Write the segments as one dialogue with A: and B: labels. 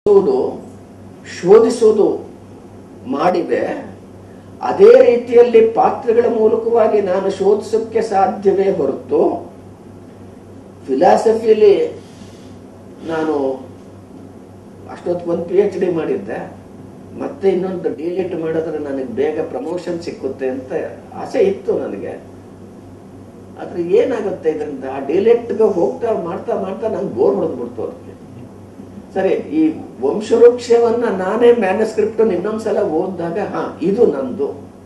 A: ಶೋಧಿಸುವುದು ಶೋಧಿಸುವುದು ಮಾಡಿದೆ ಅದೇ ರೀತಿಯಲ್ಲಿ ಪಾತ್ರಗಳ ಮೂಲಕವಾಗಿ ನಾನು ಶೋಧಿಸೋಕ್ಕೆ ಸಾಧ್ಯವೇ ಹೊರತು ಫಿಲಾಸಫಿಯಲ್ಲಿ ನಾನು ಅಷ್ಟೊತ್ತು ಒಂದು ಪಿ ಎಚ್ ಡಿ ಮಾಡಿದ್ದೆ ಮತ್ತೆ ಇನ್ನೊಂದು ಡಿಲಿಟ್ ಮಾಡಿದ್ರೆ ನನಗೆ ಬೇಗ ಪ್ರಮೋಷನ್ ಸಿಕ್ಕುತ್ತೆ ಅಂತ ಆಸೆ ಇತ್ತು ನನಗೆ ಆದ್ರೆ ಏನಾಗುತ್ತೆ ಇದರಿಂದ ಆ ಡಿಲೆಟ್ಗೆ ಹೋಗ್ತಾ ಮಾಡ್ತಾ ಮಾಡ್ತಾ ನಂಗೆ ಬೋರ್ ಹೊಡೆದ್ಬಿಡ್ತು ಅದಕ್ಕೆ ಸರಿ ಈ ವಂಶವೃಕ್ಷವನ್ನ ನಾನೇ ಮ್ಯಾನಸ್ಕ್ರಿಪ್ಟ್ ಇನ್ನೊಂದ್ಸಲ ಓದಿದಾಗ ಹಾ ಇದು ನಂದು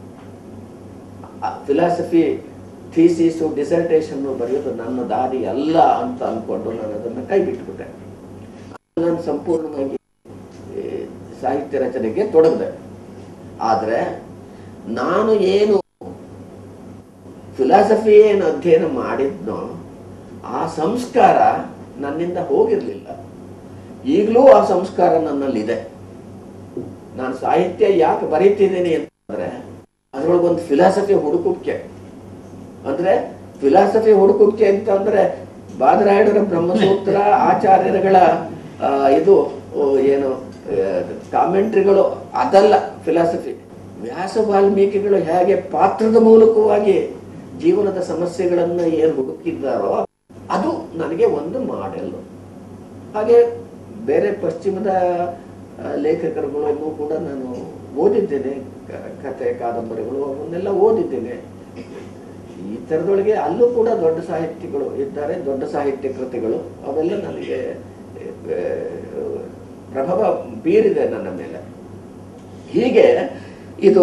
A: ಫಿಲಾಸಫಿ ಥೀಸಿಸು ಡಿಸರ್ಟೇಷನ್ ಬರೆಯೋದು ನನ್ನ ದಾರಿ ಅಲ್ಲ ಅಂತ ಅನ್ಕೊಂಡು ನಾನು ಅದನ್ನ ಕೈ ಬಿಟ್ಬಿಟ್ಟೆ ನಾನು ಸಂಪೂರ್ಣವಾಗಿ ಈ, ಸಾಹಿತ್ಯ ರಚನೆಗೆ ತೊಡಗಿದೆ ಆದ್ರೆ ನಾನು ಏನು ಫಿಲಾಸಫಿ ಏನು ಅಧ್ಯಯನ ಮಾಡಿದ್ನೋ ಆ ಸಂಸ್ಕಾರ ನನ್ನಿಂದ ಹೋಗಿರ್ಲಿಲ್ಲ ಈಗಲೂ ಆ ಸಂಸ್ಕಾರ ನನ್ನಲ್ಲಿದೆ ನಾನು ಸಾಹಿತ್ಯ ಯಾಕೆ ಬರೀತಿದ್ದೀನಿ ಅಂತಂದ್ರೆ ಅದ್ರೊಳಗೊಂದು ಫಿಲಾಸಫಿ ಹುಡುಕುಕ್ಕೆ ಅಂದ್ರೆ ಫಿಲಾಸಫಿ ಹುಡುಕುಕ್ಕೆ ಅಂತ ಅಂದ್ರೆ ಬಾದರಾಯಣರ ಬ್ರಹ್ಮಸೂತ್ರ ಆಚಾರ್ಯರುಗಳ ಆ, ಇದು ಓ, ಏನು ಕಾಮೆಂಟ್ರಿಗಳು ಅದಲ್ಲ ಫಿಲಾಸಫಿ ವ್ಯಾಸ ವಾಲ್ಮೀಕಿಗಳು ಹೇಗೆ ಪಾತ್ರದ ಮೂಲಕವಾಗಿ ಜೀವನದ ಸಮಸ್ಯೆಗಳನ್ನ ಏನು ಹುಡುಕಿದ್ದಾರೋ ಅದು ನನಗೆ ಒಂದು ಮಾಡೆಲ್ ಹಾಗೆ ಬೇರೆ ಪಶ್ಚಿಮದ ಆ, ಲೇಖಕರುಗಳನ್ನು ಕೂಡ ನಾನು ಓದಿದ್ದೇನೆ ಕ- ಕಥೆ ಕಾದಂಬರಿಗಳು ಅವನ್ನೆಲ್ಲ ಓದಿದ್ದೇನೆ ಈ ಥರದೊಳಗೆ ಅಲ್ಲೂ ಕೂಡ ದೊಡ್ಡ ಸಾಹಿತ್ಯಗಳು ಇದ್ದಾರೆ ದೊಡ್ಡ ಸಾಹಿತ್ಯ ಕೃತಿಗಳು ಅವೆಲ್ಲ ನನಗೆ ಆ, ಪ್ರಭಾವ ಬೀರಿದೆ ನನ್ನ ಮೇಲೆ ಹೀಗೆ ಇದು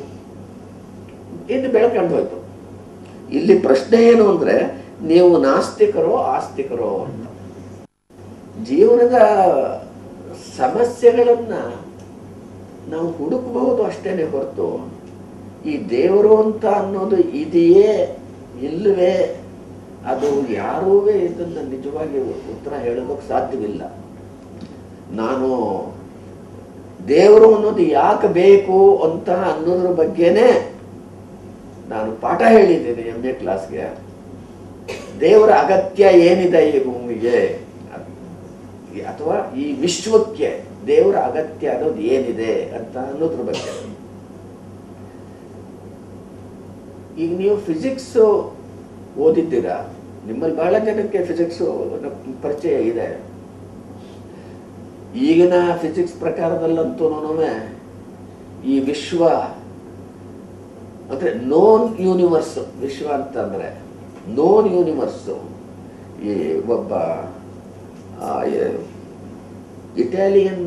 A: ಇದು ಬೆಳ್ಕೊಂಡು ಹೋಯ್ತು ಇಲ್ಲಿ ಪ್ರಶ್ನೆ ಏನು ಅಂದ್ರೆ ನೀವು ನಾಸ್ತಿಕರೋ ಆಸ್ತಿಕರೋ ಅಂತ ಜೀವನದ ಸಮಸ್ಯೆಗಳನ್ನ ನಾವು ಹುಡುಕಬಹುದು ಅಷ್ಟೇನೆ ಹೊರತು ಈ ದೇವರು ಅಂತ ಅನ್ನೋದು ಇದೆಯೇ ಇಲ್ಲವೇ ಅದು ಯಾರೂ ಇದನ್ನ ನಿಜವಾಗಿ ಉತ್ತರ ಹೇಳೋದಕ್ಕೆ ಸಾಧ್ಯವಿಲ್ಲ ನಾನು ದೇವರು ಅನ್ನೋದು ಯಾಕೆ ಬೇಕು ಅಂತ ಅನ್ನೋದ್ರ ಬಗ್ಗೆನೇ ನಾನು ಪಾಠ ಹೇಳಿದ್ದೀನಿ ಎಂ ಎ ಕ್ಲಾಸ್ಗೆ ದೇವರ ಅಗತ್ಯ ಏನಿದೆ ಈ ಭೂಮಿಗೆ ಅಥವಾ ಈ ವಿಶ್ವಕ್ಕೆ ದೇವರ ಅಗತ್ಯ ಅನ್ನೋದು ಏನಿದೆ ಅಂತ ಅನ್ನೋದ್ರ ಬಗ್ಗೆ ಈಗ ನೀವು ಫಿಸಿಕ್ಸ್ ಓದಿದ್ದೀರಾ ನಿಮ್ಮಲ್ಲಿ ಬಹಳ ಜನಕ್ಕೆ ಫಿಸಿಕ್ಸ್ ಪರಿಚಯ ಇದೆ ಈಗಿನ ಫಿಸಿಕ್ಸ್ ಪ್ರಕಾರದಲ್ಲಂತೂ ಈ ವಿಶ್ವ ಅಂದ್ರೆ ನೋನ್ ಯೂನಿವರ್ಸ್ ವಿಶ್ವ ಅಂತಂದ್ರೆ ನೋನ್ ಯೂನಿವರ್ಸ್ ಈ ಒಬ್ಬ ಆ, ಎ- ಇಟಾಲಿಯನ್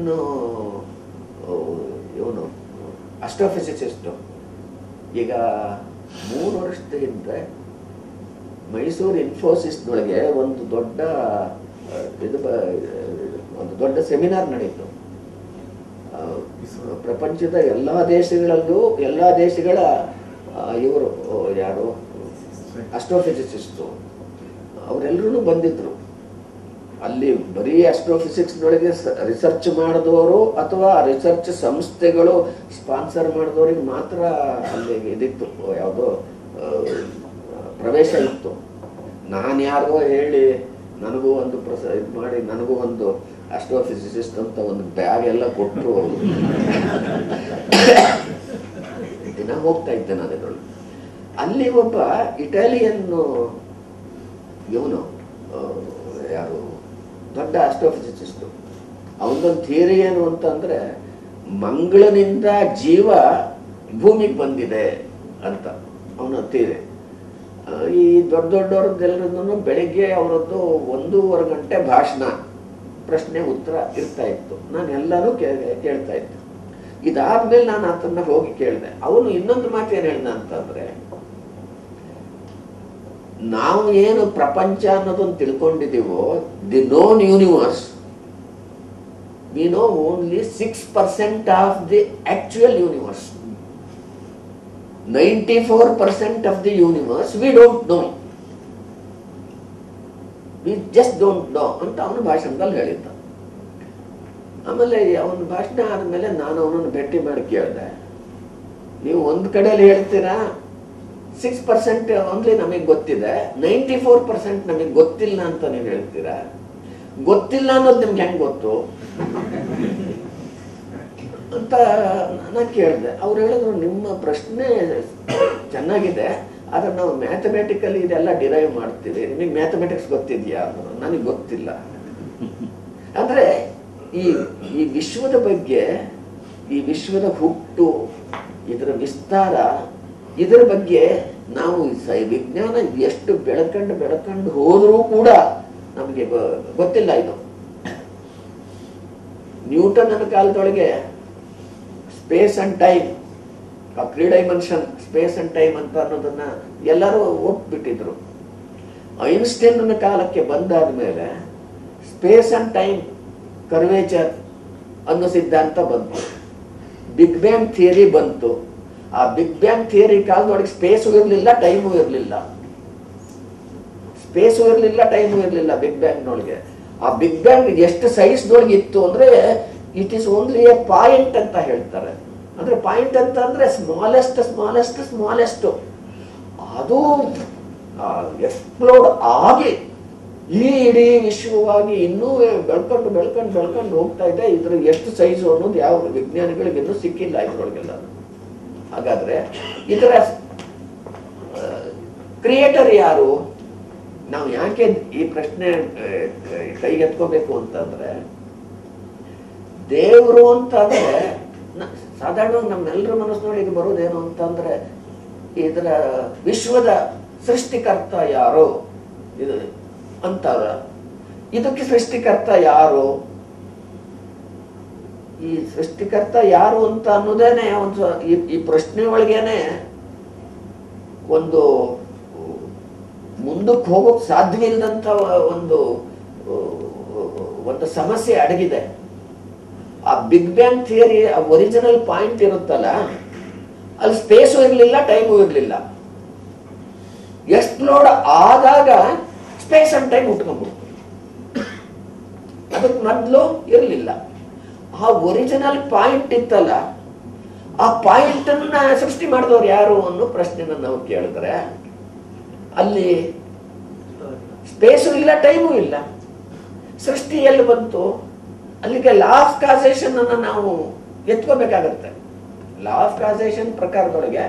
A: ಇವನು ಅಸ್ಟ್ರೋಫಿಸಿಸಿಸ್ಟು ಈಗ ಮೂರು ವರ್ಷದ ಹಿಂದೆ ಮೈಸೂರು ಇನ್ಫೋಸಿಸ್ನೊಳಗೆ ಒಂದು ದೊಡ್ಡ ಆ, ಇದು ಬ- ಒಂದು ದೊಡ್ಡ ಸೆಮಿನಾರ್ ನಡೀತು ಆ, ಪ್ರಪಂಚದ ಎಲ್ಲಾ ದೇಶಗಳಲ್ಲೂ ಎಲ್ಲಾ ದೇಶಗಳ ಇವರು ಯಾರು ಅಸ್ಟ್ರೋಫಿಸಿಸಿಸ್ಟು ಅವರೆಲ್ಲರೂ ಬಂದಿದ್ರು ಅಲ್ಲಿ ಬರೀ ಅಸ್ಟ್ರೋಫಿಸಿಕ್ಸ್ನೊಳಗೆ ರಿಸರ್ಚ್ ಮಾಡಿದವರು ಅಥವಾ ರಿಸರ್ಚ್ ಸಂಸ್ಥೆಗಳು ಸ್ಪಾನ್ಸರ್ ಮಾಡಿದವರಿಗೆ ಮಾತ್ರ ಅಲ್ಲಿ ಇದಿತ್ತು ಯಾವುದೋ ಆ, ಪ್ರವೇಶ ಇತ್ತು ನಾನು ಯಾರಿಗೋ ಹೇಳಿ ನನಗೂ ಒಂದು ಪ್ರಸ ಇದು ಮಾಡಿ ನನಗೂ ಒಂದು ಅಸ್ಟ್ರೋಫಿಸಿಸಿಸ್ಟ್ ಅಂತ ಒಂದು ಬ್ಯಾಗ್ ಎಲ್ಲ ಕೊಟ್ಟರು ದಿನ ಹೋಗ್ತಾ ಇದ್ದೆ ನಾನು ಇದರೊಳಗೆ ಅಲ್ಲಿ ಒಬ್ಬ ಇಟಾಲಿಯನ್ ಇವನು ಆ, ಯಾರು ದೊಡ್ಡ ಅಸ್ಟ್ರೋಫಿಸಿಸಿಸ್ಟು ಅವನದೊಂದು ಥಿಯರಿ ಏನು ಅಂತಂದ್ರೆ ಮಂಗಳನಿಂದ ಜೀವ ಭೂಮಿಗೆ ಬಂದಿದೆ ಅಂತ ಅವನ ಥಿಯರಿ ಆ, ಈ ದೊಡ್ಡ ದೊಡ್ಡವ್ರದ್ದೆಲ್ಲರದ್ದು ಬೆಳಿಗ್ಗೆ ಅವರದ್ದು ಒಂದೂವರೆ ಗಂಟೆ ಭಾಷಣ ಪ್ರಶ್ನೆ ಉತ್ತರ ಇರ್ತಾ ಇತ್ತು ನಾನು ಎಲ್ಲರೂ ಕೇ- ಕೇಳ್ತಾ ಇದ್ದೆ ಇದಾದ್ಮೇಲೆ ನಾನು ಆತನ್ನ ಹೋಗಿ ಕೇಳಿದೆ ಅವನು ಇನ್ನೊಂದು ಮಾತು ಏನ್ ಹೇಳ್ದ ಅಂತಂದ್ರೆ ನಾವು ಏನು ಪ್ರಪಂಚ ಅನ್ನೋದನ್ನ ತಿಳ್ಕೊಂಡಿದೀವೋ the known universe we know only six percent of the actual universe ninety four percent of the universe we don't know we just don't know ಅಂತ ಅವನು ಭಾಷಣದಲ್ಲಿ ಹೇಳಿದ್ದ ಆಮೇಲೆ ಅವನ ಭಾಷಣ ಆದ್ಮೇಲೆ ನಾನು ಅವನನ್ನು ಭೇಟಿ ಮಾಡಿ ಕೇಳಿದೆ ನೀವು ಒಂದ್ ಕಡೆಯಲ್ಲಿ ಹೇಳ್ತೀರಾ ಸಿಕ್ಸ್ ಪರ್ಸೆಂಟ್ ಓನ್ಲಿ ನಮಗೆ ಗೊತ್ತಿದೆ ನೈಂಟಿ ಫೋರ್ ಪರ್ಸೆಂಟ್ ನಮಗೆ ಗೊತ್ತಿಲ್ಲ ಅಂತ ನೀವು ಹೇಳ್ತೀರಾ ಗೊತ್ತಿಲ್ಲ ಅನ್ನೋದು ನಿಮ್ಗೆ ಹೆಂಗೆ ಗೊತ್ತು ಅಂತ ನಾನು ಕೇಳಿದೆ ಅವ್ರು ಹೇಳಿದ್ರು ನಿಮ್ಮ ಪ್ರಶ್ನೆ ಚೆನ್ನಾಗಿದೆ ಆದ್ರೆ ನಾವು ಮ್ಯಾಥಮೆಟಿಕಲಿ ಇದೆಲ್ಲ ಡಿರೈವ್ ಮಾಡ್ತೀವಿ ನಿಮಗೆ ಮ್ಯಾಥಮೆಟಿಕ್ಸ್ ಗೊತ್ತಿದೆಯಾ ಅಂದ್ರು ನನಗೆ ಗೊತ್ತಿಲ್ಲ ಅಂದ್ರೆ ಈ ಈ ವಿಶ್ವದ ಬಗ್ಗೆ ಈ ವಿಶ್ವದ ಹುಟ್ಟು ಇದರ ವಿಸ್ತಾರ ಇದರ ಬಗ್ಗೆ ನಾವು ಸ- ವಿಜ್ಞಾನ ಎಷ್ಟು ಬೆಳಕಂಡು ಬೆಳಕಂಡು ಹೋದರೂ ಕೂಡ ನಮಗೆ ಗೊ- ಗೊತ್ತಿಲ್ಲ ಇದು ನ್ಯೂಟನ್ ಕಾಲದೊಳಗೆ space and time three dimension space and time ಅಂತ ಅನ್ನೋದನ್ನ ಎಲ್ಲರೂ ಒಪ್ಪಿಬಿಟ್ಟಿದ್ರು ಐನ್ಸ್ಟೈನ್ ಕಾಲಕ್ಕೆ ಬಂದಾದ ಮೇಲೆ ಸ್ಪೇಸ್ ಅಂಡ್ ಟೈಮ್ ಕರ್ವೇಚರ್ ಅನ್ನೋ ಸಿದ್ಧಾಂತ ಬಂತು ಬಿಗ್ ಬ್ಯಾಂಗ್ ಥಿಯರಿ ಬಂತು ಆ ಬಿಗ್ ಬ್ಯಾಂಗ್ ಥಿಯರಿ ಕಾಲದೊಳಗೆ ಸ್ಪೇಸು ಇರಲಿಲ್ಲ ಟೈಮು ಇರಲಿಲ್ಲ ಸ್ಪೇಸು ಇರಲಿಲ್ಲ ಟೈಮು ಇರಲಿಲ್ಲ ಬಿಗ್ ಬ್ಯಾಂಗ್ನೊಳಗೆ ಆ ಬಿಗ್ ಬ್ಯಾಂಗ್ ಎಷ್ಟು ಸೈಜ್ದೊಳಗೆ ಇತ್ತು ಅಂದ್ರೆ it is only a point ಅಂತ ಹೇಳ್ತಾರೆ ಅಂದ್ರೆ ಪಾಯಿಂಟ್ ಅಂತ ಅಂದ್ರೆ ಸ್ಮಾಲೆಸ್ಟ್ ಸ್ಮಾಲೆಸ್ಟ್ ಸ್ಮಾಲೆಸ್ಟ್ ಅದು ಎಕ್ಸ್ಪ್ಲೋಡ್ ಆಗಿ ಈ ಇಡೀ ವಿಶ್ವವಾಗಿ ಇನ್ನೂ ಬೆಳ್ಕೊಂಡು ಬೆಳ್ಕೊಂಡು ಬೆಳ್ಕೊಂಡು ಹೋಗ್ತಾ ಇದೆ ಇದ್ರ ಎಷ್ಟು ಸೈಜು ಅನ್ನೋದು ಯಾವ ವಿಜ್ಞಾನಿಗಳಿಗೆ ಇನ್ನೂ ಸಿಕ್ಕಿಲ್ಲ ಇದ್ರೊಳಗೆಲ್ಲ ಹಾಗಾದ್ರೆ ಇದರ ಕ್ರಿಯೇಟರ್ ಯಾರು ನಾವು ಯಾಕೆ ಈ ಪ್ರಶ್ನೆ ಆ, ಕೈಗೆತ್ಕೋಬೇಕು ಅಂತಂದ್ರೆ ದೇವರು ಅಂತಂದ್ರೆ ನ- ಸಾಧಾರಣವಾಗಿ ನಮ್ಮೆಲ್ಲರ ಮನಸ್ಸಿನೊಳಗೆ ಬರೋದೇನು ಅಂತಂದ್ರೆ ಇದರ ವಿಶ್ವದ ಸೃಷ್ಟಿಕರ್ತ ಯಾರು ಇದು ಅಂತಾರ ಇದಕ್ಕೆ ಸೃಷ್ಟಿಕರ್ತ ಯಾರು ಈ ಸೃಷ್ಟಿಕರ್ತ ಯಾರು ಅಂತ ಅನ್ನೋದೇನೆ ಒಂದು ಸ್ವ- ಈ- ಈ ಪ್ರಶ್ನೆ ಒಳಗೇನೆ ಒಂದು ಮುಂದಕ್ಕೆ ಹೋಗೋಕ್ ಸಾಧ್ಯವಿಲ್ಲದಂತ ಒಂದು ಒಂದು ಸಮಸ್ಯೆ ಅಡಗಿದೆ ಆ big bang theory original point ಇರುತ್ತಲ್ಲ ಅಲ್ಲಿ ಸ್ಪೇಸು ಇರಲಿಲ್ಲ ಟೈಮು ಇರಲಿಲ್ಲ ಎಕ್ಸ್ಪ್ಲೋಡ್ ಆದಾಗ ಸ್ಪೇಸ್ ಅಂಡ್ ಟೈಮ್ ಉಟ್ಕೊಂಡ್ಬಿಡ್ತು ಅದಕ್ಕೆ ಮೊದಲು ಇರಲಿಲ್ಲ ಆ ಒರಿಜಿನಲ್ ಪಾಯಿಂಟ್ ಇತ್ತಲ್ಲ ಆ ಪಾಯಿಂಟ್ ಅನ್ನ ಸೃಷ್ಟಿ ಮಾಡಿದವ್ರು ಯಾರು ಅನ್ನೋ ಪ್ರಶ್ನೆನ ನಾವು ಕೇಳಿದ್ರೆ ಅಲ್ಲಿ ಸ್ಪೇಸು ಇಲ್ಲ ಟೈಮು ಇಲ್ಲ ಸೃಷ್ಟಿ ಎಲ್ಲಿ ಬಂತು ಅಲ್ಲಿಗೆ ಲಾ ಆಫ್ ಕಾಸೇಷನ್ ಅನ್ನ ನಾವು ಎತ್ಕೋಬೇಕಾಗತ್ತೆ ಲಾ ಆಫ್ ಕಾಸೇಷನ್ ಪ್ರಕಾರದೊಳಗೆ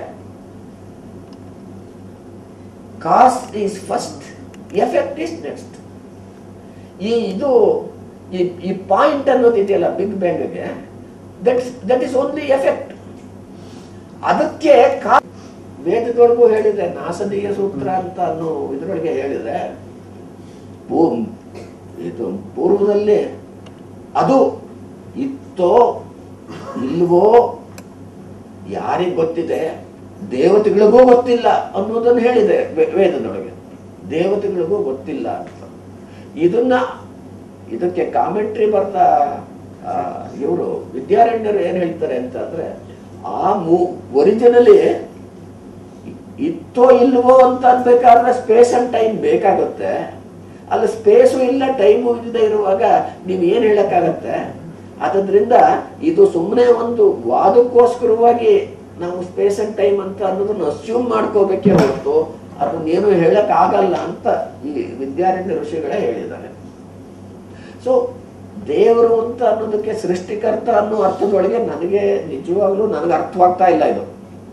A: cause is first effect is next ಈ ಇದು ಈ ಈ ಪಾಯಿಂಟ್ ಅನ್ನೋದು ಇದೆಯಲ್ಲ ಬಿಗ್ ಬ್ಯಾಂಗ್ಗೆ that that is only effect ಅದಕ್ಕೆ ಕಾ ವೇದದೊಳಗೂ ಹೇಳಿದೆ ನಾಸದೀಯ ಸೂತ್ರ ಅಂತ ಅನ್ನೋ ಇದರೊಳಗೆ ಹೇಳಿದೆ ಪೂ- ಇದು ಪೂರ್ವದಲ್ಲಿ ಅದು ಇತ್ತೋ ಇಲ್ವೋ ಯಾರಿಗೆ ಗೊತ್ತಿದೆ ದೇವತೆಗಳಿಗೂ ಗೊತ್ತಿಲ್ಲ ಅನ್ನೋದನ್ನು ಹೇಳಿದೆ ವೇ- ವೇದದೊಳಗೆ ದೇವತೆಗಳಿಗೂ ಗೊತ್ತಿಲ್ಲ ಅಂತ ಇದನ್ನ ಇದಕ್ಕೆ ಕಾಮೆಂಟ್ರಿ ಬರ್ದ ಇವರು ವಿದ್ಯಾರಣ್ಯರು ಏನ್ ಹೇಳ್ತಾರೆ ಅಂತಂದ್ರೆ ಆ ಮೂ ಒರಿಜಿನಲಿ ಇತ್ತೋ ಇಲ್ವೋ ಅಂತ ಅನ್ಬೇಕಾದ್ರೆ ಸ್ಪೇಸ್ ಅಂಡ್ ಟೈಮ್ ಬೇಕಾಗುತ್ತೆ ಅಲ್ಲಿ ಸ್ಪೇಸು ಇಲ್ಲ ಟೈಮು ಇಲ್ಲದೆ ಇರುವಾಗ ನೀವು ಏನ್ ಹೇಳಕ್ಕಾಗತ್ತೆ ಆದ್ರಿಂದ ಇದು ಸುಮ್ಮನೆ ಒಂದು ವಾದಕ್ಕೋಸ್ಕರವಾಗಿ ನಾವು ಸ್ಪೇಸ್ ಅಂಡ್ ಟೈಮ್ ಅಂತ ಅನ್ನೋದನ್ನ ಅಸ್ಯೂಮ್ ಮಾಡ್ಕೋಬೇಕೇ ಹೊರತು ಅದನ್ನೇನು ಹೇಳಕ್ ಆಗಲ್ಲ ಅಂತ ಈ ವಿದ್ಯಾರಣ್ಯ ಋಷಿಗಳೇ ಹೇಳಿದ್ದಾರೆ ಸೊ ದೇವರು ಅಂತ ಅನ್ನೋದಕ್ಕೆ ಸೃಷ್ಟಿಕರ್ತ ಅನ್ನೋ ಅರ್ಥದೊಳಗೆ ನನಗೆ ನಿಜವಾಗ್ಲೂ ನನಗೆ ಅರ್ಥವಾಗ್ತಾ ಇಲ್ಲ ಇದು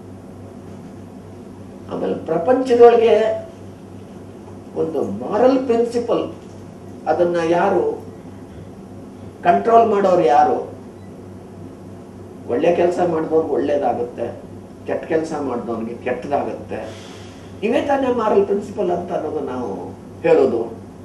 A: ಆಮೇಲೆ ಪ್ರಪಂಚದೊಳಗೆ ಒಂದು ಮಾರಲ್ ಪ್ರಿನ್ಸಿಪಲ್ ಅದನ್ನ ಯಾರು ಕಂಟ್ರೋಲ್ ಮಾಡೋರು ಯಾರು ಒಳ್ಳೆ ಕೆಲಸ ಮಾಡಿದವ್ರಿಗೆ ಒಳ್ಳೇದಾಗುತ್ತೆ ಕೆಟ್ಟ ಕೆಲಸ ಮಾಡಿದವನಿಗೆ ಕೆಟ್ಟದಾಗುತ್ತೆ ಇವೇ ತಾನೇ ಮಾರಲ್ ಪ್ರಿನ್ಸಿಪಲ್ ಅಂತ ಅನ್ನೋದು ನಾವು ಹೇಳೋದು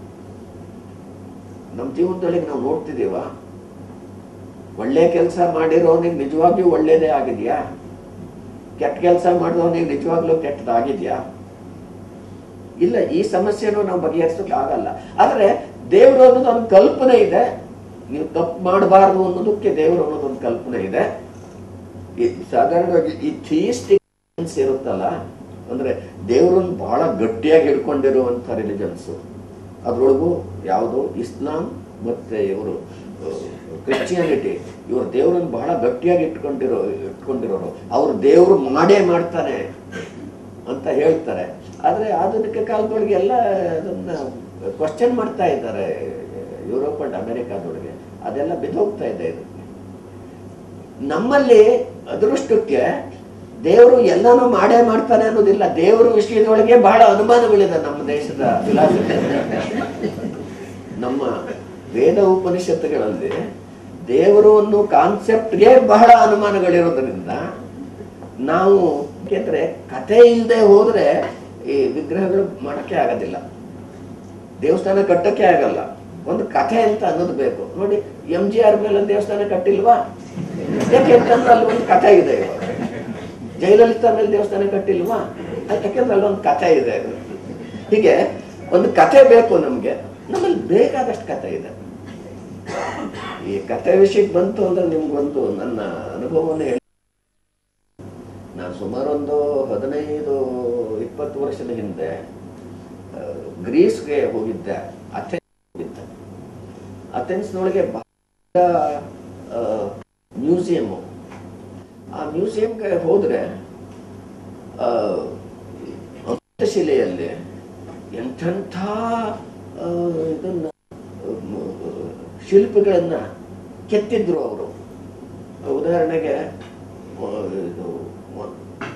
A: ನಮ್ಮ ಜೀವನದೊಳಗೆ ನಾವು ನೋಡ್ತಿದ್ದೀವ ಒಳ್ಳೆ ಕೆಲಸ ಮಾಡಿರೋನಿಗೆ ನಿಜವಾಗಿಯೂ ಒಳ್ಳೇದೇ ಆಗಿದೆಯಾ ಕೆಟ್ಟ ಕೆಲಸ ಮಾಡಿದವನಿಗೆ ನಿಜವಾಗ್ಲೂ ಕೆಟ್ಟದಾಗಿದೆಯಾ ಇಲ್ಲ ಈ ಸಮಸ್ಯೆನೂ ನಾವು ಬಗೆಹರಿಸೋಕೆ ಆಗಲ್ಲ ಆದ್ರೆ ದೇವರು ಅನ್ನೋದು ಒಂದು ಕಲ್ಪನೆ ಇದೆ ನೀವು ತಪ್ಪು ಮಾಡಬಾರ್ದು ಅನ್ನೋದಕ್ಕೆ ದೇವರು ಅನ್ನೋದು ಒಂದು ಕಲ್ಪನೆ ಇದೆ ಈ ಸಾಧಾರಣವಾಗಿ ಈ ಥಿಯಿಸ್ಟಿಕ್ ಇರುತ್ತಲ್ಲ ಅಂದ್ರೆ ದೇವರನ್ನು ಬಹಳ ಗಟ್ಟಿಯಾಗಿ ಹಿಡ್ಕೊಂಡಿರುವಂತ ರಿಲಿಜನ್ಸ್ ಅದ್ರೊಳಗು ಯಾವುದು ಇಸ್ಲಾಂ ಮತ್ತೆ ಇವರು ಕ್ರಿಶ್ಚಿಯಾನಿಟಿ ಇವರು ದೇವರನ್ನು ಬಹಳ ಗಟ್ಟಿಯಾಗಿ ಇಟ್ಕೊಂಡಿರೋ ಇಟ್ಕೊಂಡಿರೋರು ಅವ್ರು ದೇವರು ಮಾಡೇ ಮಾಡ್ತಾನೆ ಅಂತ ಹೇಳ್ತಾರೆ ಆದ್ರೆ ಆಧುನಿಕ ಕಾಲದೊಳಗೆ ಎಲ್ಲ ಅದನ್ನ ಕ್ವಶನ್ ಮಾಡ್ತಾ ಇದ್ದಾರೆ ಯುರೋಪ್ ಅಂಡ್ ಅಮೆರಿಕಾದೊಳಗೆ ಅದೆಲ್ಲ ಬಿದ್ದೋಗ್ತಾ ಇದೆ ಇದು ನಮ್ಮಲ್ಲಿ ಅದೃಷ್ಟಕ್ಕೆ ದೇವರು ಎಲ್ಲಾನು ಮಾಡೇ ಮಾಡ್ತಾನೆ ಅನ್ನೋದಿಲ್ಲ ದೇವರ ವಿಷಯದೊಳಗೆ ಬಹಳ ಅನುಮಾನಗಳಿದೆ ನಮ್ಮ ದೇಶದ ಫಿಲಾಸಫಿ ನಮ್ಮ ವೇದ ಉಪನಿಷತ್ತುಗಳಲ್ಲಿ ದೇವರು ಅನ್ನೋ ಕಾನ್ಸೆಪ್ಟ್ಗೆ ಬಹಳ ಅನುಮಾನಗಳಿರೋದ್ರಿಂದ ನಾವು ಯಾಕೆಂದ್ರೆ ಕಥೆ ಇಲ್ಲದೆ ಹೋದ್ರೆ ಈ ವಿಗ್ರಹಗಳು ಮಾಡಕ್ಕೆ ಆಗೋದಿಲ್ಲ ದೇವಸ್ಥಾನ ಕಟ್ಟಕ್ಕೆ ಆಗಲ್ಲ ಒಂದು ಕಥೆ ಅಂತ ಅನ್ನೋದು ಬೇಕು ನೋಡಿ ಎಂ ಜಿ ಆರ್ ಮೇಲೆ ದೇವಸ್ಥಾನ ಕಟ್ಟಿಲ್ವಾ ಯಾಕೆಂತಂದ್ರೆ ಅಲ್ಲಿ ಒಂದು ಕಥೆ ಇದೆ ಇವಾಗ ಜಯಲಲಿತಾ ಮೇಲೆ ದೇವಸ್ಥಾನ ಕಟ್ಟಿಲ್ವಾ ಅದ್ ಯಾಕೆಂದ್ರೆ ಅಲ್ಲಿ ಒಂದು ಕಥೆ ಇದೆ ಹೀಗೆ ಒಂದು ಕಥೆ ಬೇಕು ನಮ್ಗೆ ನಮ್ಮಲ್ಲಿ ಬೇಕಾದಷ್ಟು ಕಥೆ ಇದೆ ಈ ಕಥೆ ವಿಷಯಕ್ಕೆ ಬಂತು ಅಂದ್ರೆ ನಿಮ್ಗೊಂದು ನನ್ನ ಅನುಭವವನ್ನು ಹೇಳಿ ನಾನು ಸುಮಾರು ಒಂದು ಹದಿನೈದು ಇಪ್ಪತ್ತು ವರ್ಷದ ಹಿಂದೆ ಆ, ಗ್ರೀಸ್ಗೆ ಹೋಗಿದ್ದೆ ಅಥೆನ್ಸ್ ಹೋಗಿದ್ದೆ ಅಥೆನ್ಸ್ನೊಳಗೆ ಬಹಳ ಮ್ಯೂಸಿಯಮ್ಮು ಆ ಮ್ಯೂಸಿಯಂಗೆ ಹೋದ್ರೆ ಆ, ಈ ಶಿಲೆಯಲ್ಲಿ ಎಂಥೆಂಥ ಆ, ಇದನ್ನ ಮ್, ಶಿಲ್ಪಗಳನ್ನ ಕೆತ್ತಿದ್ರು ಅವರು ಉದಾಹರಣೆಗೆ ಆ, ಇದು ಮ-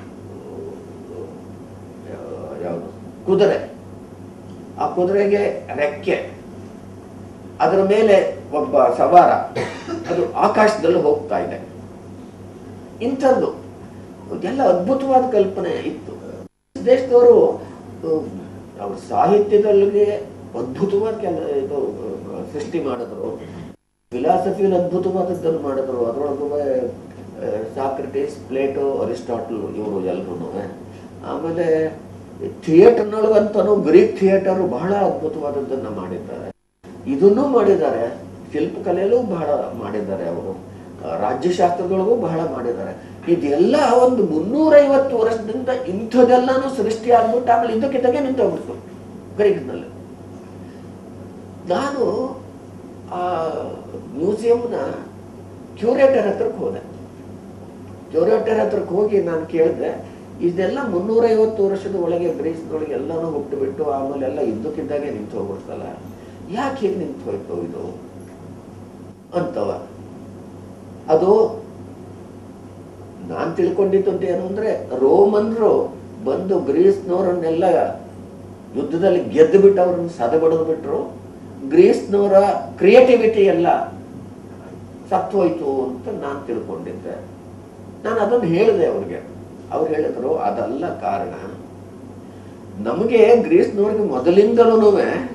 A: ಯಾ- ಯಾವುದು ಕುದುರೆ ಆ ಕುದುರೆಗೆ ರೆಕ್ಕೆ ಅದರ ಮೇಲೆ ಒಬ್ಬ ಸವಾರ ಅದು ಆಕಾಶದಲ್ಲಿ ಹೋಗ್ತಾ ಇದೆ ಇಂಥದ್ದು ಎಲ್ಲ ಅದ್ಭುತವಾದ ಕಲ್ಪನೆ ಇತ್ತು ದೇಶದವರು ಅವ್ರ ಸಾಹಿತ್ಯದಲ್ಲಿ ಅದ್ಭುತವಾದ ಕೆಲ ಇದು ಆ, ಸೃಷ್ಟಿ ಮಾಡಿದ್ರು ಫಿಲಾಸಫಿಯಲ್ಲಿ ಅದ್ಭುತವಾದದ್ದನ್ನು ಮಾಡಿದ್ರು ಅದರೊಳಗೂ ಸಾಕ್ರಟಿಸ್ ಪ್ಲೇಟೋ ಅರಿಸ್ಟಾಟಲ್ ಇವರು ಎಲ್ರು ಆಮೇಲೆ ಥಿಯೇಟರ್ನೊಳಗಂತನೂ ಗ್ರೀಕ್ ಥಿಯೇಟರ್ ಬಹಳ ಅದ್ಭುತವಾದದ್ದನ್ನ ಮಾಡಿದ್ದಾರೆ ಇದನ್ನೂ ಮಾಡಿದ್ದಾರೆ ಶಿಲ್ಪಕಲೆಯಲ್ಲೂ ಬಹಳ ಮಾಡಿದ್ದಾರೆ ಅವರು ಆ, ರಾಜ್ಯಶಾಸ್ತ್ರಗಳಿಗೂ ಬಹಳ ಮಾಡಿದ್ದಾರೆ ಇದೆಲ್ಲ ಒಂದು ಮುನ್ನೂರೈವತ್ತು ವರ್ಷದಿಂದ ಇಂಥದೆಲ್ಲಾನು ಸೃಷ್ಟಿ ಆಗ್ಬಿಟ್ಟು ಆಮೇಲೆ ಇದಕ್ಕಿದ್ದಾಗೆ ನಿಂತೋಗ್ಬಿಡ್ತು ಗ್ರೀಕ್ನಲ್ಲಿ ನಾನು ಆ ಮ್ಯೂಸಿಯಂನ ಕ್ಯೂರೇಟರ್ ಹತ್ರಕ್ಕೆ ಹೋದೆ ಕ್ಯೂರೇಟರ್ ಹತ್ರಕ್ಕೆ ಹೋಗಿ ನಾನು ಕೇಳಿದೆ ಇದೆಲ್ಲ ಮುನ್ನೂರೈವತ್ತು ವರ್ಷದ ಒಳಗೆ ಗ್ರೀಸ್ನೊಳಗೆ ಎಲ್ಲಾನು ಹುಟ್ಟು ಬಿಟ್ಟು ಆಮೇಲೆ ಎಲ್ಲ ಇದ್ದಕ್ಕಿದ್ದಾಗೆ ನಿಂತು ಹೋಗ್ಬಿಡ್ತಲ್ಲ ಯಾಕೆ ಹೀಗೆ ನಿಂತು ಹೋಯ್ತು ಇದು ಅಂತವ ಅದು ನಾನ್ ತಿಳ್ಕೊಂಡಿದ್ದು ಏನು ಅಂದ್ರೆ ರೋಮನ್ರು ಬಂದು ಗ್ರೀಸ್ನವರನ್ನೆಲ್ಲ ಯುದ್ಧದಲ್ಲಿ ಗೆದ್ದು ಬಿಟ್ಟು ಅವ್ರನ್ನ ಸದಬಡದು ಬಿಟ್ರು ಗ್ರೀಸ್ನವರ ಕ್ರಿಯೇಟಿವಿಟಿ ಎಲ್ಲ ಸತ್ತೋಯ್ತು ಅಂತ ನಾನು ತಿಳ್ಕೊಂಡಿದ್ದೆ ನಾನು ಅದನ್ನು ಹೇಳಿದೆ ಅವ್ರಿಗೆ ಅವ್ರು ಹೇಳಿದ್ರು ಅದಲ್ಲ ಕಾರಣ ನಮಗೆ ಗ್ರೀಸ್ನವ್ರಿಗೆ ಮೊದಲಿಂದಲೂ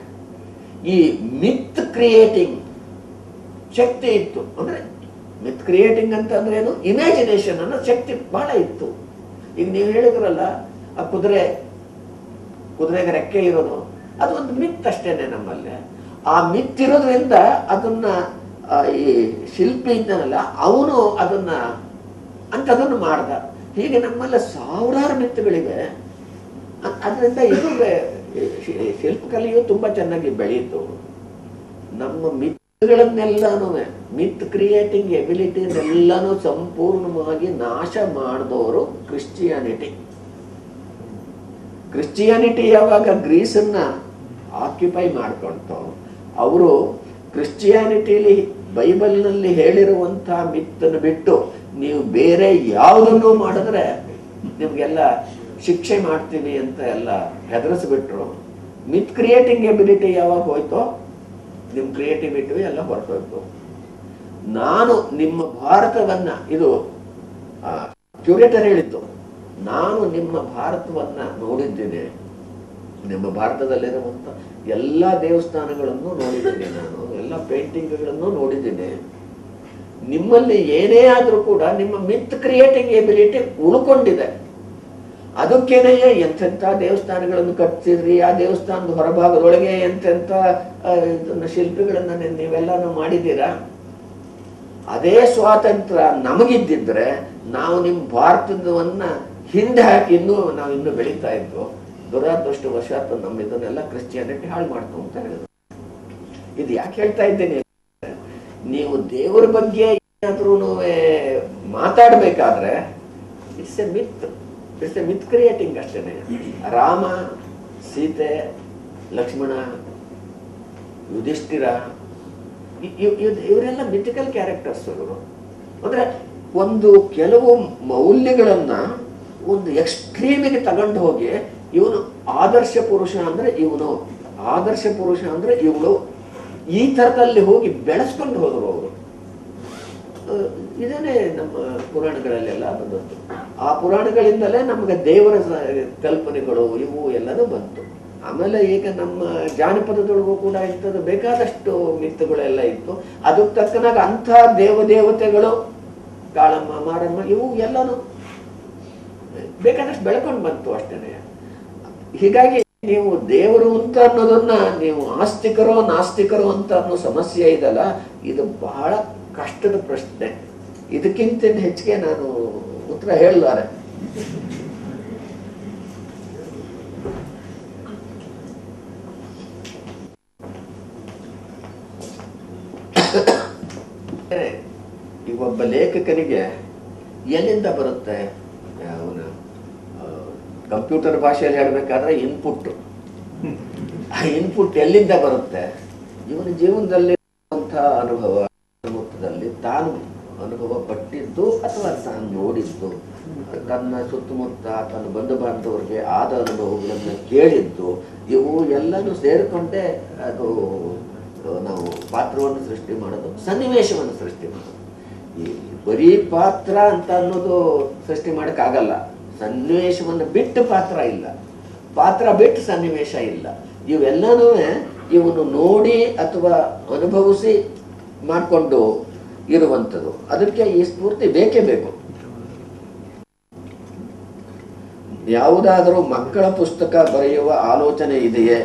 A: ಈ ಮಿತ್ ಕ್ರಿಯೇಟಿಂಗ್ ಶಕ್ತಿ ಇತ್ತು ಅಂದ್ರೆ ಮಿತ್ ಕ್ರಿಯೇಟಿಂಗ್ ಅಂತ ಅಂದ್ರೆ ಏನು ಇಮ್ಯಾಜಿನೇಷನ್ ಅನ್ನೋ ಶಕ್ತಿ ಬಹಳ ಇತ್ತು ಈಗ ನೀವು ಹೇಳಿದ್ರಲ್ಲ ಆ ಕುದುರೆ ಕುದುರೆಗೆ ರೆಕ್ಕೆ ಇರೋದು ಅದು ಒಂದು ಮಿತ್ ಅಷ್ಟೇನೆ ನಮ್ಮಲ್ಲಿ ಆ ಮಿತ್ ಇರೋದ್ರಿಂದ ಅದನ್ನ ಆ, ಈ ಶಿಲ್ಪಿ ಇದ್ದಾನಲ್ಲ ಅವನು ಅದನ್ನ ಅಂತದನ್ನು ಮಾಡ್ದ ಹೀಗೆ ನಮ್ಮಲ್ಲಿ ಸಾವಿರಾರು ಮಿತ್ತುಗಳಿವೆ ಅ- ಅದರಿಂದ ಇದು ಬೆ- ಶಿ- ಶಿಲ್ಪಕಲೆಯು ತುಂಬಾ ಚೆನ್ನಾಗಿ ಬೆಳೆಯಿತು ನಮ್ಮ ಮಿತ್ಗಳನ್ನೆಲ್ಲಾನು ಮಿತ್ ಕ್ರಿಯೇಟಿಂಗ್ ಎಬಿಲಿಟಿನೆಲ್ಲಾನು ಸಂಪೂರ್ಣವಾಗಿ ನಾಶ ಮಾಡಿದವರು ಕ್ರಿಶ್ಚಿಯಾನಿಟಿ ಕ್ರಿಶ್ಚಿಯಾನಿಟಿ ಯಾವಾಗ ಗ್ರೀಸನ್ನ ಆಕ್ಯುಪೈ ಮಾಡ್ಕೊಂತು ಅವರು ಕ್ರಿಶ್ಚಿಯಾನಿಟಿಲಿ ಬೈಬಲ್ನಲ್ಲಿ ಹೇಳಿರುವಂತಹ ಮಿತ್ತನ್ನು ಬಿಟ್ಟು ನೀವು ಬೇರೆ ಯಾವುದನ್ನು ಮಾಡಿದ್ರೆ ನಿಮ್ಗೆಲ್ಲ ಶಿಕ್ಷೆ ಮಾಡ್ತೀನಿ ಅಂತ ಎಲ್ಲ ಹೆದರಿಸ್ಬಿಟ್ರು ಮಿತ್ ಕ್ರಿಯೇಟಿಂಗ್ ಎಬಿಲಿಟಿ ಯಾವಾಗ ಹೋಯ್ತೋ ನಿಮ್ ಕ್ರಿಯೇಟಿವಿಟಿ ಎಲ್ಲ ಹೊರಟೋಯ್ತು ನಾನು ನಿಮ್ಮ ಭಾರತವನ್ನ ಇದು ಕ್ಯೂರೇಟರ್ ಹೇಳಿದ್ದು ನಾನು ನಿಮ್ಮ ಭಾರತವನ್ನ ನೋಡಿದ್ದೇನೆ ನಿಮ್ಮ ಭಾರತದಲ್ಲಿರುವಂತ ಎಲ್ಲ ದೇವಸ್ಥಾನಗಳನ್ನು ನೋಡಿದ್ದೇನೆ ನಾನು ಎಲ್ಲ ಪೇಂಟಿಂಗ್ಗಳನ್ನು ನೋಡಿದ್ದೇನೆ ನಿಮ್ಮಲ್ಲಿ ಏನೇ ಆದ್ರೂ ಕೂಡ ನಿಮ್ಮ ಮಿತ್ ಕ್ರಿಯೇಟಿಂಗ್ ಎಬಿಲಿಟಿ ಉಳ್ಕೊಂಡಿದೆ ಅದಕ್ಕೇನೆ ಎಂತೆಂಥ ದೇವಸ್ಥಾನಗಳನ್ನು ಕಟ್ಸಿದ್ರಿ ಆ ದೇವಸ್ಥಾನದ ಹೊರಭಾಗದೊಳಗೆ ಎಂತೆಂಥ ಆ, ಇದನ್ನ ಶಿಲ್ಪಿಗಳನ್ನ ನೀ- ನೀವೆಲ್ಲಾನು ಮಾಡಿದ್ದೀರಾ ಅದೇ ಸ್ವಾತಂತ್ರ್ಯ ನಮಗಿದ್ದಿದ್ರೆ ನಾವು ನಿಮ್ಮ ಭಾರತದವನ್ನ ಹಿಂದೆ ಹಾಕಿ ಇನ್ನೂ ನಾವು ಇನ್ನೂ ಬೆಳೀತಾ ಇದ್ವು ದುರಾದೃಷ್ಟವಶಾತ್ ನಮ್ಮ ಇದನ್ನೆಲ್ಲ ಕ್ರಿಶ್ಚಿಯಾನಿಟಿ ಹಾಳು ಮಾಡ್ತು ಅಂತ ಹೇಳಿದ್ರು ಇದು ಯಾಕೆ ಹೇಳ್ತಾ ಇದ್ದೇನೆ ನೀವು ದೇವರ ಬಗ್ಗೆ ಏನಾದ್ರೂ ಮಾತಾಡ್ಬೇಕಾದ್ರೆ it's a myth it's a myth creating ಅಷ್ಟೇನೆ ರಾಮ ಸೀತೆ ಲಕ್ಷ್ಮಣ ಯುಧಿಷ್ಠಿರ ಇ- ಇವ್- ಇವ್- ಇವರೆಲ್ಲ ಮಿಥಿಕಲ್ ಕ್ಯಾರೆಕ್ಟರ್ಸ್ ಇವರು ಅಂದ್ರೆ ಒಂದು ಕೆಲವು ಮೌಲ್ಯಗಳನ್ನ ಒಂದು ಎಕ್ಸ್ಟ್ರೀಮಿಗೆ ತಗೊಂಡು ಹೋಗಿ ಇವನು ಆದರ್ಶ ಪುರುಷ ಅಂದ್ರೆ ಇವನು ಆದರ್ಶ ಪುರುಷ ಅಂದ್ರೆ ಇವಳು ಈ ಥರದಲ್ಲಿ ಹೋಗಿ ಬೆಳೆಸ್ಕೊಂಡು ಹೋದರು ಅವರು ಅಹ್, ಇದನ್ನೇ ನಮ್ಮ ಪುರಾಣಗಳಲ್ಲೆಲ್ಲ ಬಂದದ್ದು ಆ ಪುರಾಣಗಳಿಂದಲೇ ನಮಗೆ ದೇವರ ಸ- ಕಲ್ಪನೆಗಳು ಇವು ಎಲ್ಲನೂ ಬಂತು ಆಮೇಲೆ ಈಗ ನಮ್ಮ ಜಾನಪದದೊಳಗೂ ಕೂಡ ಇಂಥದ್ದು ಬೇಕಾದಷ್ಟು ಮಿತ್ತುಗಳೆಲ್ಲ ಇತ್ತು ಅದಕ್ಕೆ ತಕ್ಕನಾಗ ಅಂಥ ದೇವದೇವತೆಗಳು ಕಾಳಮ್ಮ ಮಾರಮ್ಮ ಇವು ಎಲ್ಲನೂ ಬೇಕಾದಷ್ಟು ಬೆಳ್ಕೊಂಡು ಬಂತು ಅಷ್ಟೇನೆ ಹೀಗಾಗಿ ನೀವು ದೇವರು ಅಂತ ಅನ್ನೋದನ್ನ ನೀವು ಆಸ್ತಿಕರೋ ನಾಸ್ತಿಕರೋ ಅಂತ ಅನ್ನೋ ಸಮಸ್ಯೆ ಇದಲ್ಲ ಇದು ಬಹಳ ಕಷ್ಟದ ಪ್ರಶ್ನೆ ಇದಕ್ಕಿಂತ ಹೆಚ್ಚಿಗೆ ನಾನು ಉತ್ತರ ಹೇಳಲಾರೆ ಈಗ ಒಬ್ಬ ಲೇಖಕನಿಗೆ ಎಲ್ಲಿಂದ ಬರುತ್ತೆ ಅವನ ಕಂಪ್ಯೂಟರ್ ಭಾಷೆಯಲ್ಲಿ ಹೇಳಬೇಕಾದ್ರೆ ಇನ್ಪುಟ್ ಆ ಇನ್ಪುಟ್ ಎಲ್ಲಿಂದ ಬರುತ್ತೆ ಇವನ ಜೀವನದಲ್ಲಿ ಇರುವಂತಹ ಅನುಭವ ಸುತ್ತಮುತ್ತದಲ್ಲಿ ತಾನು ಅನುಭವ ಪಟ್ಟಿದ್ದು ಅಥವಾ ತಾನು ನೋಡಿದ್ದು ತನ್ನ ಸುತ್ತಮುತ್ತ ತನ್ನ ಬಂಧು ಬಾಂಧವರಿಗೆ ಆದ ಅನುಭವಗಳನ್ನು ಕೇಳಿದ್ದು ಇವು ಎಲ್ಲನೂ ಸೇರಿಕೊಂಡೇ ಅದು ನಾವು ಪಾತ್ರವನ್ನು ಸೃಷ್ಟಿ ಮಾಡೋದು ಸನ್ನಿವೇಶವನ್ನು ಸೃಷ್ಟಿ ಮಾಡೋದು ಈ ಬರೀ ಪಾತ್ರ ಅಂತ ಅನ್ನೋದು ಸೃಷ್ಟಿ ಮಾಡೋಕ್ಕಾಗಲ್ಲ ಸನ್ನಿವೇಶವನ್ನು ಬಿಟ್ಟು ಪಾತ್ರ ಇಲ್ಲ ಪಾತ್ರ ಬಿಟ್ಟು ಸನ್ನಿವೇಶ ಇಲ್ಲ ಇವೆಲ್ಲನೂ ಇವನು ನೋಡಿ ಅಥವಾ ಅನುಭವಿಸಿ ಮಾಡಿಕೊಂಡು ಇರುವಂಥದ್ದು ಅದಕ್ಕೆ ಈ ಸ್ಫೂರ್ತಿ ಬೇಕೇ ಬೇಕು ಯಾವುದಾದರೂ ಮಕ್ಕಳ ಪುಸ್ತಕ ಬರೆಯುವ ಆಲೋಚನೆ ಇದೆಯೇ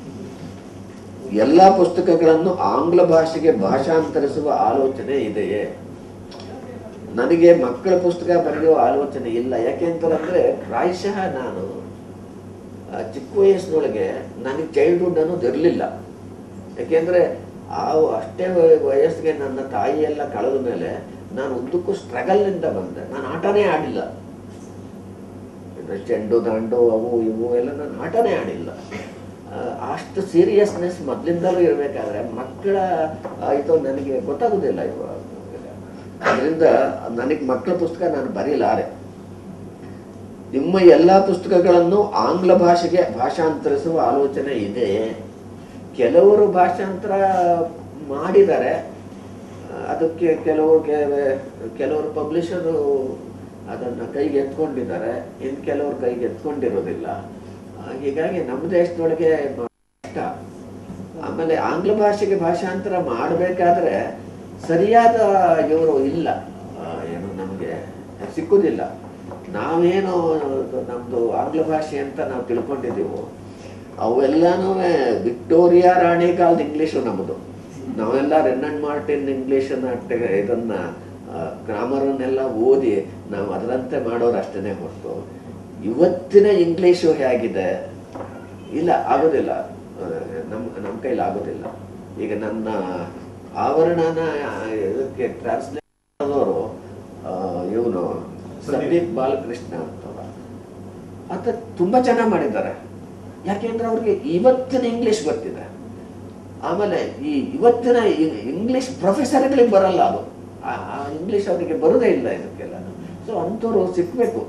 A: ಎಲ್ಲ ಪುಸ್ತಕಗಳನ್ನು ಆಂಗ್ಲ ಭಾಷೆಗೆ ಭಾಷಾಂತರಿಸುವ ಆಲೋಚನೆ ಇದೆಯೇ ನನಗೆ ಮಕ್ಕಳ ಪುಸ್ತಕ ಬರೆಯುವ ಆಲೋಚನೆ ಇಲ್ಲ ಯಾಕೆಂತಂದ್ರೆ ಪ್ರಾಯಶಃ ನಾನು ಆ, ಚಿಕ್ಕ ವಯಸ್ಸಿನೊಳಗೆ ನನಗೆ ಚೈಲ್ಡ್ಹುಡ್ ಅನ್ನೋದು ಇರಲಿಲ್ಲ ಯಾಕೆಂದ್ರೆ ಆ ಅಷ್ಟೇ ವಯ- ವಯಸ್ಸಿಗೆ ನನ್ನ ತಾಯಿ ಎಲ್ಲ ಕಳೆದ ಮೇಲೆ ನಾನು ಉದ್ದಕ್ಕೂ ಸ್ಟ್ರಗಲ್ನಿಂದ ಬಂದೆ ನಾನು ಆಟನೇ ಆಡಿಲ್ಲ ಇದು ಚೆಂಡು ದಾಂಡು ಅವು ಇವು ಎಲ್ಲ ನಾನು ಆಟನೇ ಆಡಿಲ್ಲ ಆ, ಅಷ್ಟು ಸೀರಿಯಸ್ನೆಸ್ ಮೊದಲಿಂದಲೂ ಇರಬೇಕಾದ್ರೆ ಮಕ್ಕಳ ಆ, ಇದು ನನಗೆ ಗೊತ್ತಾಗೋದಿಲ್ಲ ಇವಾಗ ಅದರಿಂದ ನನಗೆ ಮಕ್ಕಳ ಪುಸ್ತಕ ನಾನು ಬರೀಲಾರೆ ನಿಮ್ಮ ಎಲ್ಲ ಪುಸ್ತಕಗಳನ್ನು ಆಂಗ್ಲ ಭಾಷೆಗೆ ಭಾಷಾಂತರಿಸುವ ಆಲೋಚನೆ ಇದೆ ಕೆಲವರು ಭಾಷಾಂತರ ಮಾಡಿದ್ದಾರೆ ಆ, ಅದಕ್ಕೆ ಕೆಲವರು ಕೆಲವರು ಪಬ್ಲಿಷರು ಅದನ್ನು ಕೈಗೆ ಎತ್ಕೊಂಡಿದ್ದಾರೆ ಇನ್ನು ಕೆಲವರು ಕೈಗೆ ಎತ್ಕೊಂಡಿರೋದಿಲ್ಲ ಆ, ಹೀಗಾಗಿ ನಮ್ಮ ದೇಶದೊಳಗೆ ಬಹಳ ಕಷ್ಟ ಆಮೇಲೆ ಆಂಗ್ಲ ಭಾಷೆಗೆ ಭಾಷಾಂತರ ಮಾಡಬೇಕಾದ್ರೆ ಸರಿಯಾದ ಇವರು ಇಲ್ಲ ಆ, ಏನು ನಮಗೆ ಸಿಕ್ಕುದಿಲ್ಲ ನಾವೇನು ನಮ್ದು ಆಂಗ್ಲ ಭಾಷೆ ಅಂತ ನಾವು ತಿಳ್ಕೊಂಡಿದ್ದೀವೋ ಅವೆಲ್ಲನೂ ವಿಕ್ಟೋರಿಯಾ ರಾಣಿ ಕಾಲದ ಇಂಗ್ಲೀಷು ನಮ್ಮದು ನಾವೆಲ್ಲ ರೆನ್ನಂಡ್ ಮಾರ್ಟಿನ್ ಇಂಗ್ಲೀಷನ್ನ ಟ- ಇದನ್ನ ಗ್ರಾಮರನ್ನೆಲ್ಲ ಓದಿ ನಾವು ಅದರಂತೆ ಮಾಡೋರು ಅಷ್ಟೇ ಹೊರತು ಇವತ್ತಿನ ಇಂಗ್ಲೀಷು ಹೇಗಿದೆ ಇಲ್ಲ ಆಗೋದಿಲ್ಲ ಆ, ನಮ್ ನಮ್ಮ ಕೈಲಿ ಆಗೋದಿಲ್ಲ ಈಗ ನನ್ನ ಆವರಣನ ಇದಕ್ಕೆ ಟ್ರಾನ್ಸ್ಲೇಟ್ ಮಾಡೋರು ಇವನು ಸಂದೀಪ್ ಬಾಲಕೃಷ್ಣ ಅಂತವ ಆತ ತುಂಬಾ ಚೆನ್ನಾಗಿ ಮಾಡಿದ್ದಾರೆ ಯಾಕೆಂದ್ರೆ ಅವ್ರಿಗೆ ಇವತ್ತಿನ ಇಂಗ್ಲಿಷ್ ಗೊತ್ತಿದೆ ಆಮೇಲೆ ಈ ಇವತ್ತಿನ ಇ- ಇಂಗ್ಲಿಷ್ ಪ್ರೊಫೆಸರ್ಗಳಿಗೆ ಬರಲ್ಲ ಅದು ಆ ಆ ಇಂಗ್ಲಿಷ್ ಅವರಿಗೆ ಬರೋದೇ ಇಲ್ಲ ಇದಕ್ಕೆಲ್ಲ ಸೊ ಅಂಥವ್ರು ಸಿಕ್ಬೇಕು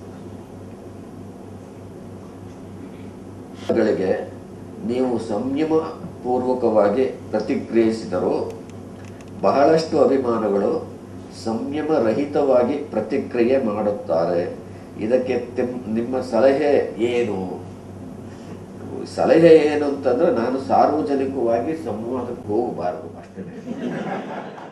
A: ಗಳಿಗೆ ನೀವು ಸಂಯಮ ಪೂರ್ವಕವಾಗಿ ಪ್ರತಿಕ್ರಿಯಿಸಿದರೂ ಬಹಳಷ್ಟು ಅಭಿಮಾನಗಳು ಸಂಯಮ ರಹಿತವಾಗಿ ಪ್ರತಿಕ್ರಿಯೆ ಮಾಡುತ್ತಾರೆ ಇದಕ್ಕೆ ತಿಮ್- ನಿಮ್ಮ ಸಲಹೆ ಏನು ಸಲಹೆ ಏನು ಅಂತಂದ್ರೆ ನಾನು ಸಾರ್ವಜನಿಕವಾಗಿ ಸಂವಾದಕ್ಕೆ ಹೋಗಬಾರದು ಅಷ್ಟೇ